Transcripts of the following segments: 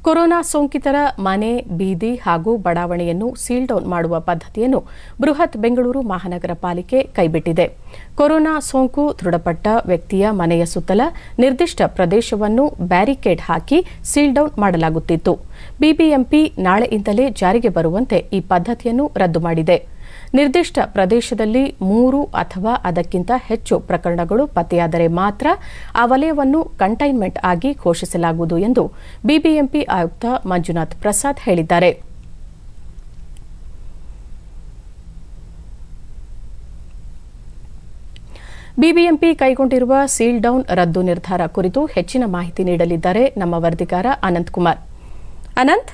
corona ಸೋಂಕಿತರ ಮನೆ ಬೀದಿ ಹಾಗೂ ಬಡಾವಣೆಯನ್ನು ಸೀಲ್ ಡೌನ್ ಮಾಡುವ ಪದ್ಧತಿಯನ್ನು ಬೃಹತ್ ಬೆಂಗಳೂರು ಮಹಾನಗರ ಪಾಲಿಕೆ ಕೈಬಿಟ್ಟಿದೆ ಕೊರೋನಾ ಸೋಂಕು ದೃಢಪಟ್ಟ ವ್ಯಕ್ತಿಯ ಮನೆಯ ಸುತ್ತಲ ನಿರ್ದಿಷ್ಟ ಪ್ರದೇಶವನ್ನು ಬ್ಯಾರಿಕೇಡ್ ಹಾಕಿ ಸೀಲ್ ಡೌನ್ ಮಾಡಲಾಗುತ್ತಿತ್ತು ಬಿಬಿಎಂಪಿ ನಾಳೆಯಿಂದಲೇ ಜಾರಿಗೆ ಬರುವಂತೆ ಈ ಪದ್ಧತಿಯನ್ನು ರದ್ದು ಮಾಡಿದೆ ನಿರ್ದಿಷ್ಟ ಪ್ರದೇಶದಲ್ಲಿ ಮೂರು ಅಥವಾ ಅದಕ್ಕಿಂತ ಹೆಚ್ಚು ಪ್ರಕರಣಗಳು ಪತ್ತೆಯಾದರೆ ಮಾತ್ರ ಆ ವಲಯವನ್ನು ಕಂಟೈನ್ಮೆಂಟ್ ಆಗಿ ಘೋಷಿಸಲಾಗುವುದು ಎಂದು ಬಿಬಿಎಂಪಿ ಆಯುಕ್ತ ಮಂಜುನಾಥ್ ಪ್ರಸಾದ್ ಹೇಳಿದ್ದಾರೆ ಬಿಬಿಎಂಪಿ ಕೈಗೊಂಡಿರುವ ಸೀಲ್ ಡೌನ್ ರದ್ದು ನಿರ್ಧಾರ ಕುರಿತು ಹೆಚ್ಚಿನ ಮಾಹಿತಿ ನೀಡಲಿದ್ದಾರೆ ನಮ್ಮ ವರದಿಗಾರ ಅನಂತ್ ಕುಮಾರ್ ಅನಂತ್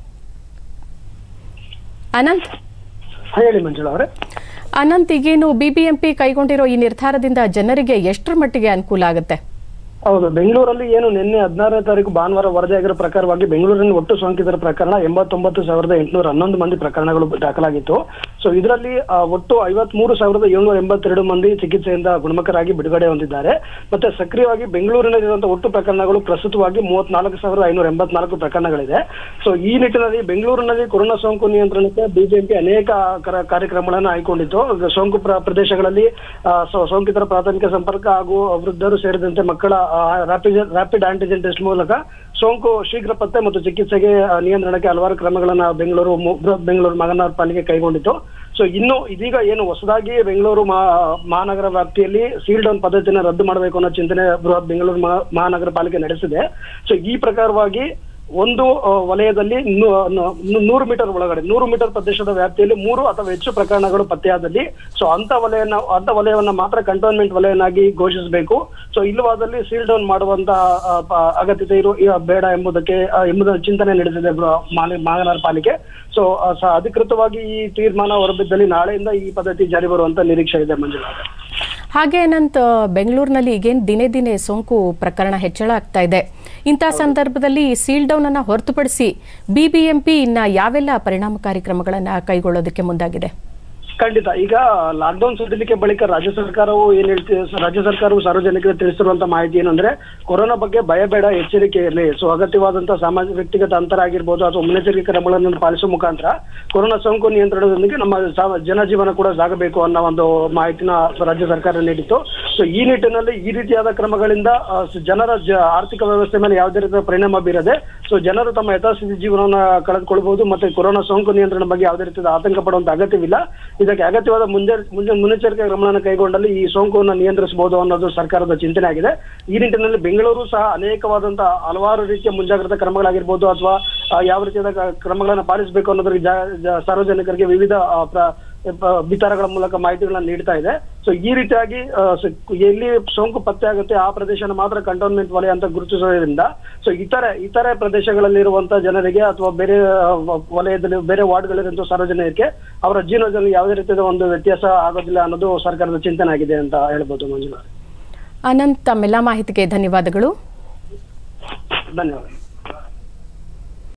ಅನಂತ್ ಹೇಳಿ ಮಂಜುಳಾ ಅವರೇ ಅನಂತ್ ಈಗೇನು ಬಿಬಿಎಂಪಿ ಕೈಗೊಂಡಿರೋ ಈ ನಿರ್ಧಾರದಿಂದ ಜನರಿಗೆ ಎಷ್ಟರ ಮಟ್ಟಿಗೆ ಅನುಕೂಲ ಆಗುತ್ತೆ ಹೌದು ಬೆಂಗಳೂರಲ್ಲಿ ಏನು ನಿನ್ನೆ ಹದಿನಾರನೇ ತಾರೀಕು ಭಾನುವಾರ ವರದಿಯಾಗಿರೋ ಪ್ರಕಾರವಾಗಿ ಬೆಂಗಳೂರಿನ ಒಟ್ಟು ಸೋಂಕಿತರ ಪ್ರಕರಣ ಎಂಬತ್ತೊಂಬತ್ತು ಸಾವಿರದ ಎಂಟುನೂರ ಹನ್ನೊಂದು ಮಂದಿ ಪ್ರಕರಣಗಳು ದಾಖಲಾಗಿತ್ತು ಸೊ ಇದರಲ್ಲಿ ಆ, ಒಟ್ಟು ಐವತ್ಮೂರು ಸಾವಿರದ ಏಳ್ನೂರ ಎಂಬತ್ತೆರಡು ಮಂದಿ ಚಿಕಿತ್ಸೆಯಿಂದ ಗುಣಮುಖರಾಗಿ ಬಿಡುಗಡೆ ಹೊಂದಿದ್ದಾರೆ ಮತ್ತೆ ಸಕ್ರಿಯವಾಗಿ ಬೆಂಗಳೂರಿನಲ್ಲಿರುವಂತಹ ಒಟ್ಟು ಪ್ರಕರಣಗಳು ಪ್ರಸ್ತುತವಾಗಿ ಮೂವತ್ನಾಲ್ಕು ಸಾವಿರದ ಐನೂರ ಎಂಬತ್ನಾಲ್ಕು ಪ್ರಕರಣಗಳಿದೆ ಸೊ ಈ ನಿಟ್ಟಿನಲ್ಲಿ ಬೆಂಗಳೂರಿನಲ್ಲಿ ಕೊರೋನಾ ಸೋಂಕು ನಿಯಂತ್ರಣಕ್ಕೆ ಬಿಜೆಪಿ ಅನೇಕ ಕರ- ಕಾರ್ಯಕ್ರಮಗಳನ್ನು ಆಯ್ಕೊಂಡಿತ್ತು ಸೋಂಕು ಪ್ರ- ಪ್ರದೇಶಗಳಲ್ಲಿ ಆ, ಸೊ- ಸೋಂಕಿತರ ಪ್ರಾಥಮಿಕ ಸಂಪರ್ಕ ಹಾಗೂ ವೃದ್ಧರು ಸೇರಿದಂತೆ ಮಕ್ಕಳ ರ್ಯಾಪಿಡ್ ರ್ಯಾಪಿಡ್ ಆಂಟಿಜೆನ್ ಟೆಸ್ಟ್ ಮೂಲಕ ಸೋಂಕು ಶೀಘ್ರ ಪತ್ತೆ ಮತ್ತು ಚಿಕಿತ್ಸೆಗೆ ಆ, ನಿಯಂತ್ರಣಕ್ಕೆ ಹಲವಾರು ಕ್ರಮಗಳನ್ನ ಬೆಂಗಳೂರು ಮು- ಬೃಹತ್ ಬೆಂಗಳೂರು ಮಹಾನಗರ ಪಾಲಿಕೆ ಕೈಗೊಂಡಿತ್ತು ಸೊ ಇನ್ನು ಇದೀಗ ಏನು ಹೊಸದಾಗಿ ಬೆಂಗಳೂರು ಮಹಾ- ಮಹಾನಗರ ವ್ಯಾಪ್ತಿಯಲ್ಲಿ ಸೀಲ್ ಡೌನ್ ಪದ್ಧತಿನ ರದ್ದು ಮಾಡಬೇಕು ಅನ್ನೋ ಚಿಂತನೆ ಬೃಹತ್ ಬೆಂಗಳೂರು ಮಹಾ- ಮಹಾನಗರ ಪಾಲಿಕೆ ನಡೆಸಿದೆ ಸೊ ಈ ಪ್ರಕಾರವಾಗಿ ಒಂದು ಆ, ವಲಯದಲ್ಲಿ ನೂ- ನೂ- ನೂ- ನೂರು ಮೀಟರ್ ಒಳಗಡೆ ನೂರು ಮೀಟರ್ ಪ್ರದೇಶದ ವ್ಯಾಪ್ತಿಯಲ್ಲಿ ಮೂರು ಅಥವಾ ಹೆಚ್ಚು ಪ್ರಕರಣಗಳು ಪತ್ತೆಯಾದಲ್ಲಿ ಸೊ ಅಂತ ವಲಯನ ಅಂತ ವಲಯವನ್ನ ಮಾತ್ರ ಕಂಟೋನ್ಮೆಂಟ್ ವಲಯನಾಗಿ ಘೋಷಿಸಬೇಕು ಸೊ ಇಲ್ಲವಾದಲ್ಲಿ ಸೀಲ್ ಡೌನ್ ಮಾಡುವಂತ ಆ, ಪ- ಅಗತ್ಯತೆ ಇರು ಇ- ಬೇಡ ಎಂಬುದಕ್ಕೆ ಆ, ಎಂಬುದರ ಚಿಂತನೆ ನಡೆಸಿದೆ ಬೃ- ಮಾಲಿ- ಮಹಾನಗರ ಪಾಲಿಕೆ ಸೊ ಆ, ಸ- ಅಧಿಕೃತವಾಗಿ ಈ ತೀರ್ಮಾನ ಹೊರಬಿದ್ದಲ್ಲಿ ನಾಳೆಯಿಂದ ಈ ಪದ್ಧತಿ ಜಾರಿ ಬರುವಂತ ನಿರೀಕ್ಷೆ ಇದೆ ಮಂಜುನಾಥ ಹಾಗೆ ಅನಂತ್ ಬೆಂಗಳೂರಿನಲ್ಲಿ ಈಗೇನು ದಿನೇ ದಿನೇ ಸೋಂಕು ಪ್ರಕರಣ ಹೆಚ್ಚಳ ಆಗ್ತಾ ಇದೆ ಇಂಥ ಸಂದರ್ಭದಲ್ಲಿ ಸೀಲ್ ಡೌನ್ ಅನ್ನ ಹೊರತುಪಡಿಸಿ ಬಿಬಿಎಂಪಿ ಇನ್ನ ಯಾವೆಲ್ಲ ಪರಿಣಾಮಕಾರಿ ಕ್ರಮಗಳನ್ನು ಕೈಗೊಳ್ಳೋದಕ್ಕೆ ಮುಂದಾಗಿದೆ ಖಂಡಿತ ಈಗ ಲಾಕ್ಡೌನ್ ಸಡಿಲಿಕೆ ಬಳಿಕ ರಾಜ್ಯ ಸರ್ಕಾರವು ಏನ್ ಹೇಳ್ತೀವಿ ರಾಜ್ಯ ಸರ್ಕಾರವು ಸಾರ್ವಜನಿಕರಿಗೆ ತಿಳಿಸಿರುವಂತ ಮಾಹಿತಿ ಏನಂದ್ರೆ ಕೊರೋನಾ ಬಗ್ಗೆ ಭಯ ಬೇಡ ಎಚ್ಚರಿಕೆ ಇರಲಿ ಸೊ ಅಗತ್ಯವಾದಂತಹ ಸಾಮಾಜಿಕ ವ್ಯಕ್ತಿಗತ ಅಂತರ ಆಗಿರ್ಬೋದು ಅಥವಾ ಮುನ್ನೆಚ್ಚರಿಕೆ ಕ್ರಮಗಳನ್ನು ಪಾಲಿಸುವ ಮುಖಾಂತರ ಕೊರೋನಾ ಸೋಂಕು ನಿಯಂತ್ರಣದೊಂದಿಗೆ ನಮ್ಮ ಸಾ- ಜನಜೀವನ ಕೂಡ ಸಾಗಬೇಕು ಅನ್ನೋ ಒಂದು ಮಾಹಿತಿನ ರಾಜ್ಯ ಸರ್ಕಾರ ನೀಡಿತ್ತು ಸೊ ಈ ನಿಟ್ಟಿನಲ್ಲಿ ಈ ರೀತಿಯಾದ ಕ್ರಮಗಳಿಂದ ಆ, ಸ- ಜನರ ಜ- ಆರ್ಥಿಕ ವ್ಯವಸ್ಥೆ ಮೇಲೆ ಯಾವುದೇ ರೀತಿಯ ಪರಿಣಾಮ ಬೀರದೆ ಸೊ ಜನರು ತಮ್ಮ ಯಥಾಸ್ಥಿತಿ ಜೀವನವನ್ನ ಕಳೆದುಕೊಳ್ಬಹುದು ಮತ್ತೆ ಕೊರೋನಾ ಸೋಂಕು ನಿಯಂತ್ರಣ ಬಗ್ಗೆ ಯಾವುದೇ ರೀತಿಯ ಆತಂಕ ಪಡುವಂತ ಅಗತ್ಯವಿಲ್ಲ ಇದಕ್ಕೆ ಅಗತ್ಯವಾದ ಮುಂಜೆ ಮುಂಜೆ ಮುನ್ನೆಚ್ಚರಿಕೆ ಕ್ರಮಗಳನ್ನು ಕೈಗೊಂಡಲ್ಲಿ ಈ ಸೋಂಕನ್ನು ನಿಯಂತ್ರಿಸಬಹುದು ಅನ್ನೋದು ಸರ್ಕಾರದ ಚಿಂತನೆ ಆಗಿದೆ ಈ ನಿಟ್ಟಿನಲ್ಲಿ ಬೆಂಗಳೂರು ಸಹ ಅನೇಕವಾದಂತಹ ಹಲವಾರು ರೀತಿಯ ಮುಂಜಾಗ್ರತಾ ಕ್ರಮಗಳಾಗಿರ್ಬೋದು ಅಥವಾ ಆ, ಯಾವ ರೀತಿಯಾದ ಕ- ಕ್ರಮಗಳನ್ನ ಪಾಲಿಸಬೇಕು ಅನ್ನೋದ್ರ ಜಾ- ಜಾ- ಸಾರ್ವಜನಿಕರಿಗೆ ವಿವಿಧ ಆ, ಪ್ರ- ಪ- ವಿಚಾರಗಳ ಮೂಲಕ ಮಾಹಿತಿಗಳನ್ನ ನೀಡ್ತಾ ಇದೆ ಸೊ ಈ ರೀತಿಯಾಗಿ ಆ, ಸ- ಎಲ್ಲಿ ಸೋಂಕು ಪತ್ತೆ ಆಗುತ್ತೆ ಆ ಪ್ರದೇಶನ ಮಾತ್ರ ಕಂಟೋನ್ಮೆಂಟ್ ವಲಯ ಅಂತ ಗುರುತಿಸೋದ್ರಿಂದ ಸೊ ಇತರೆ ಇತರೆ ಪ್ರದೇಶಗಳಲ್ಲಿರುವಂತಹ ಜನರಿಗೆ ಅಥವಾ ಬೇರೆ ಆ, ವ- ವಲಯದಲ್ಲಿ ಬೇರೆ ವಾರ್ಡ್ಗಳಿರುವಂತಹ ಸಾರ್ವಜನಿಕರಿಗೆ ಅವರ ಜೀವನದಲ್ಲಿ ಯಾವುದೇ ರೀತಿಯ ಒಂದು ವ್ಯತ್ಯಾಸ ಆಗೋದಿಲ್ಲ ಅನ್ನೋದು ಸರ್ಕಾರದ ಚಿಂತನೆ ಆಗಿದೆ ಅಂತ ಹೇಳ್ಬೋದು ಮಂಜುನಾಥ್ ಅನಂತ್ ತಮ್ಮೆಲ್ಲ ಮಾಹಿತಿಗೆ ಧನ್ಯವಾದಗಳು ಧನ್ಯವಾದ